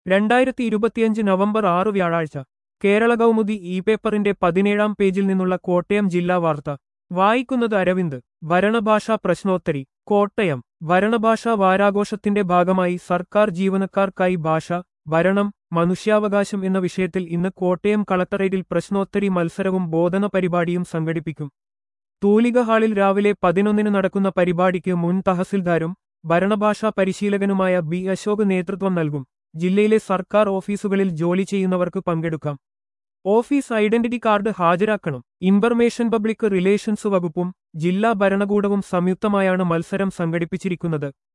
രണ്ടായിരത്തി ഇരുപത്തിയഞ്ച് നവംബർ ആറ് വ്യാഴാഴ്ച കേരള കൗമുദി ഇ പേപ്പറിന്റെ പതിനേഴാം പേജിൽ നിന്നുള്ള കോട്ടയം ജില്ലാ വാർത്ത വായിക്കുന്നത് അരവിന്ദ് ഭരണഭാഷാ പ്രശ്നോത്തരി കോട്ടയം ഭരണഭാഷാ വാരാഘോഷത്തിന്റെ ഭാഗമായി സർക്കാർ ജീവനക്കാർക്കായി ഭാഷ ഭരണം മനുഷ്യാവകാശം എന്ന വിഷയത്തിൽ ഇന്ന് കോട്ടയം കളക്ടറേറ്റിൽ പ്രശ്നോത്തരി മത്സരവും ബോധന പരിപാടിയും സംഘടിപ്പിക്കും തൂലിക ഹാളിൽ രാവിലെ പതിനൊന്നിന് നടക്കുന്ന പരിപാടിക്ക് മുൻ തഹസിൽദാരും ഭരണഭാഷാ പരിശീലകനുമായ ബി അശോക് നേതൃത്വം നൽകും ജില്ലയിലെ സർക്കാർ ഓഫീസുകളിൽ ജോലി ചെയ്യുന്നവർക്ക് പങ്കെടുക്കാം ഓഫീസ് ഐഡന്റിറ്റി കാർഡ് ഹാജരാക്കണം ഇൻഫർമേഷൻ പബ്ലിക് റിലേഷൻസ് വകുപ്പും ജില്ലാ ഭരണകൂടവും സംയുക്തമായാണ് മത്സരം സംഘടിപ്പിച്ചിരിക്കുന്നത്